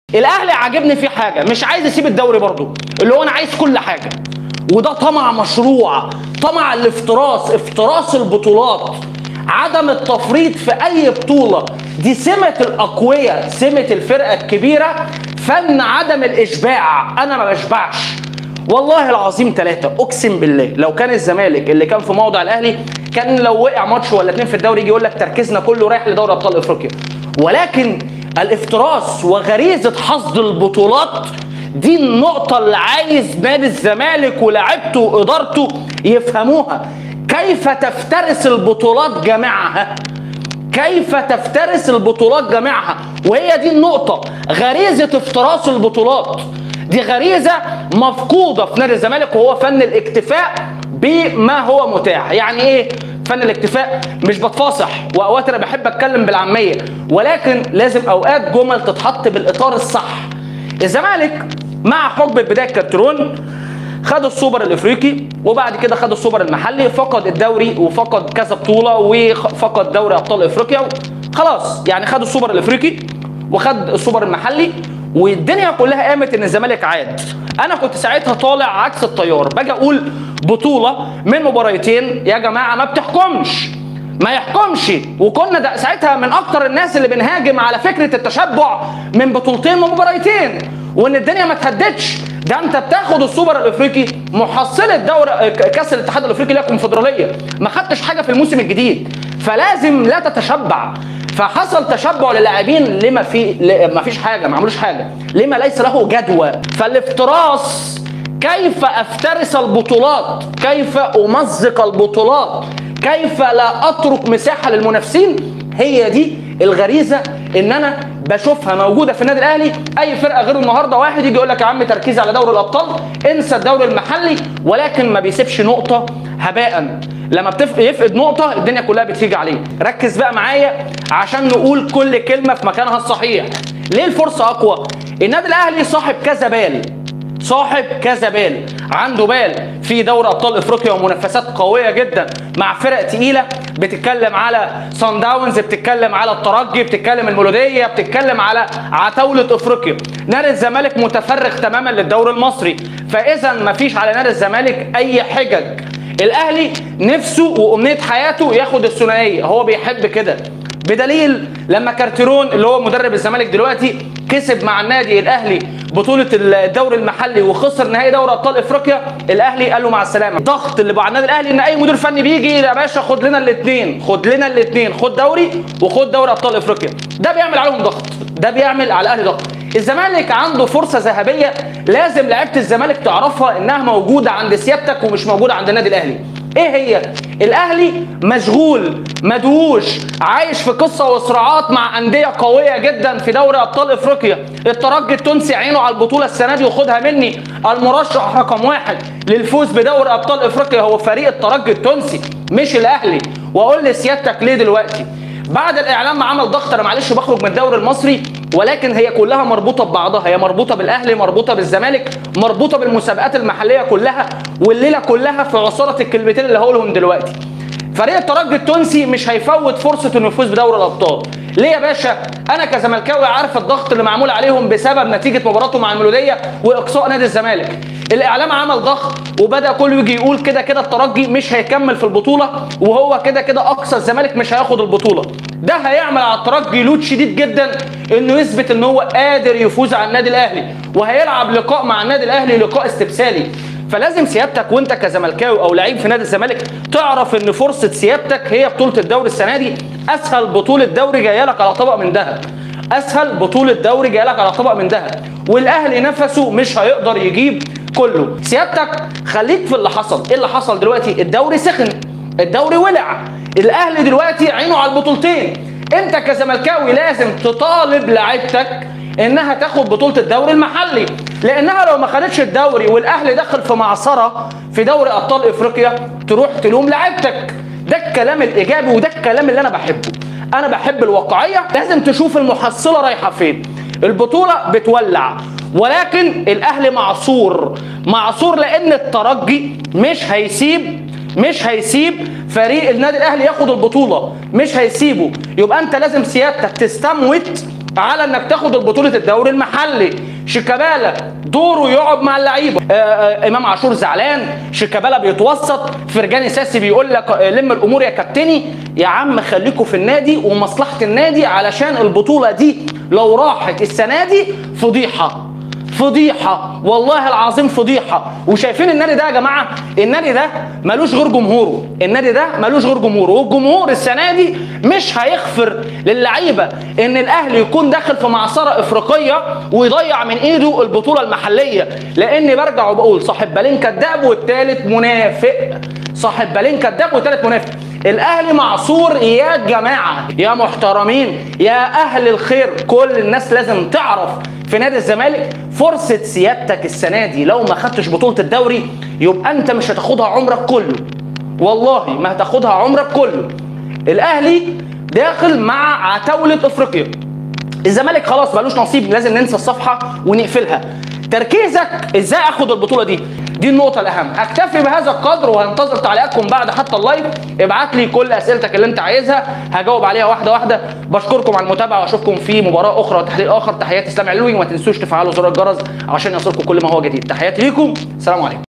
الاهلي عاجبني فيه حاجه مش عايز يسيب الدوري برضه اللي هو انا عايز كل حاجه وده طمع مشروع طمع الافتراس افتراس البطولات عدم التفريط في اي بطوله دي سمه الاقوياء سمه الفرقه الكبيره فن عدم الاشباع انا ما بشبعش والله العظيم ثلاثة أقسم بالله لو كان الزمالك اللي كان في موضع الأهلي كان لو وقع ماتش ولا اتنين في الدوري يجي يقول لك تركيزنا كله رايح لدوري أبطال أفريقيا ولكن الافتراس وغريزة حصد البطولات دي النقطة اللي عايز نادي الزمالك ولاعيبته وإدارته يفهموها كيف تفترس البطولات جميعها كيف تفترس البطولات جميعها وهي دي النقطة غريزة افتراس البطولات دي غريزة مفقودة في نادي الزمالك وهو فن الاكتفاء بما هو متاح يعني ايه فن الاكتفاء مش بتفاصح واوقات انا بحب اتكلم بالعامية ولكن لازم اوقات جمل تتحط بالاطار الصح الزمالك مع حقبة بداية كارترون خد السوبر الافريقي وبعد كده خد السوبر المحلي فقد الدوري وفقد كذا بطوله وفقد دوري ابطال افريقيا خلاص يعني خد السوبر الافريقي وخد السوبر المحلي والدنيا كلها قامت ان الزمالك عاد انا كنت ساعتها طالع عكس التيار باجي اقول بطوله من مباراتين يا جماعه ما بتحكمش ما يحكمش وكنا ده ساعتها من اكتر الناس اللي بنهاجم على فكره التشبع من بطولتين ومباراتين وان الدنيا ما تهدتش ده انت بتاخد السوبر الافريقي محصله دوري كاس الاتحاد الافريقي اللي هي الكونفدراليه ما خدتش حاجه في الموسم الجديد فلازم لا تتشبع فحصل تشبع للاعبين لما في ما فيش حاجه ما عملوش حاجه لما ليس له جدوى فالافتراس كيف افترس البطولات كيف امزق البطولات كيف لا اترك مساحه للمنافسين هي دي الغريزه ان انا بشوفها موجوده في النادي الاهلي اي فرقه غير النهارده واحد يجي يقول لك يا عم تركيز على دوري الابطال انسى الدوري المحلي ولكن ما بيسيبش نقطه هباء لما بتف... يفقد نقطه الدنيا كلها بتيجي عليه ركز بقى معايا عشان نقول كل كلمه في مكانها الصحيح ليه الفرصه اقوى النادي الاهلي صاحب كذا بال صاحب كذا بال عنده بال في دوري ابطال افريقيا ومنافسات قويه جدا مع فرق تقيله بتتكلم على سان داونز بتتكلم على الترجي بتتكلم المولوديه بتتكلم على عتاوله افريقيا نادي الزمالك متفرغ تماما للدوري المصري فاذا مفيش على نادي الزمالك اي حجج الاهلي نفسه وامنيه حياته ياخد الثنائيه هو بيحب كده بدليل لما كارتيرون اللي هو مدرب الزمالك دلوقتي كسب مع النادي الاهلي بطوله الدوري المحلي وخسر نهائي دوري ابطال افريقيا الاهلي قال له مع السلامه الضغط اللي على النادي الاهلي ان اي مدير فني بيجي يا باشا خد لنا الاثنين خد لنا الاثنين خد دوري وخد دوري ابطال افريقيا ده بيعمل عليهم ضغط ده بيعمل على الاهلي ضغط الزمالك عنده فرصه ذهبيه لازم لعيبه الزمالك تعرفها انها موجوده عند سيادتك ومش موجوده عند النادي الاهلي ايه هي الاهلي مشغول مدهوش عايش في قصه وصراعات مع انديه قويه جدا في دوري ابطال افريقيا الترجي التونسي عينه على البطوله السنه دي وخدها مني المرشح رقم واحد للفوز بدوري ابطال افريقيا هو فريق الترجي التونسي مش الاهلي واقول لسيادتك ليه دلوقتي بعد الاعلام عمل ضغط انا معلش بخرج من الدوري المصري ولكن هي كلها مربوطه ببعضها هي مربوطه بالاهلي مربوطه بالزمالك مربوطه بالمسابقات المحليه كلها والليله كلها في عصاره الكلمتين اللي هقولهم دلوقتي فريق الترجي التونسي مش هيفوت فرصه انه يفوز بدوري الابطال ليه يا باشا انا كزملكاوي عارف الضغط اللي معمول عليهم بسبب نتيجه مباراته مع المولوديه واقصاء نادي الزمالك الاعلام عمل ضغط وبدا كله يجي يقول كده كده الترجي مش هيكمل في البطوله وهو كده كده اقصى الزمالك مش هياخد البطوله ده هيعمل على الترجي لود شديد جدا انه يثبت ان هو قادر يفوز على النادي الاهلي وهيلعب لقاء مع النادي الاهلي لقاء استبسالي فلازم سيادتك وانت كزملكاوي او لعيب في نادي الزمالك تعرف ان فرصه سيادتك هي بطوله الدوري السنه دي اسهل بطوله دوري جايه لك على طبق من ذهب اسهل بطوله دوري جايه لك على طبق من ذهب والاهلي نفسه مش هيقدر يجيب كله سيادتك خليك في اللي حصل ايه اللي حصل دلوقتي الدوري سخن الدوري ولع الاهلي دلوقتي عينه على البطولتين انت كزملكاوي لازم تطالب لعيبتك انها تاخد بطوله الدوري المحلي لانها لو ما خدتش الدوري والاهلي دخل في معصره في دوري ابطال افريقيا تروح تلوم لعيبتك ده الكلام الايجابي وده الكلام اللي انا بحبه انا بحب الواقعيه لازم تشوف المحصله رايحه فين البطوله بتولع ولكن الاهلي معصور معصور لان الترجي مش هيسيب مش هيسيب فريق النادي الاهلي ياخد البطوله مش هيسيبه يبقى انت لازم سيادتك تستموت على انك تاخد البطوله الدوري المحلي شيكابالا دوره يقعد مع اللعيبه آه، آه، امام عاشور زعلان شيكابالا بيتوسط فرجاني ساسي بيقول لك آه، لم الامور يا كابتني يا عم خليكوا في النادي ومصلحه النادي علشان البطوله دي لو راحت السنه دي فضيحه فضيحه والله العظيم فضيحه وشايفين النادي ده يا جماعه النادي ده ملوش غير جمهوره النادي ده ملوش غير جمهوره والجمهور السنه دي مش هيغفر للعيبه ان الاهلي يكون داخل في معصره افريقيه ويضيع من ايده البطوله المحليه لاني برجع وبقول صاحب بالين كذاب والتالت منافق صاحب بالين كذاب والتالت منافق الاهلي معصور يا جماعه يا محترمين يا اهل الخير كل الناس لازم تعرف في نادي الزمالك فرصه سيادتك السنه دي لو ما خدتش بطوله الدوري يبقى انت مش هتاخدها عمرك كله والله ما هتاخدها عمرك كله الاهلي داخل مع عتاوله افريقيا الزمالك خلاص ملوش نصيب لازم ننسى الصفحه ونقفلها تركيزك ازاي اخد البطوله دي دي النقطة الأهم، أكتفي بهذا القدر وهنتظر تعليقاتكم بعد حتى اللايف، ابعت لي كل أسئلتك اللي أنت عايزها، هجاوب عليها واحدة واحدة، بشكركم على المتابعة وأشوفكم في مباراة أخرى وتحليل آخر، تحياتي إسلام علوي وما تنسوش تفعلوا زر الجرس عشان يصلكم كل ما هو جديد، تحياتي ليكم، السلام عليكم.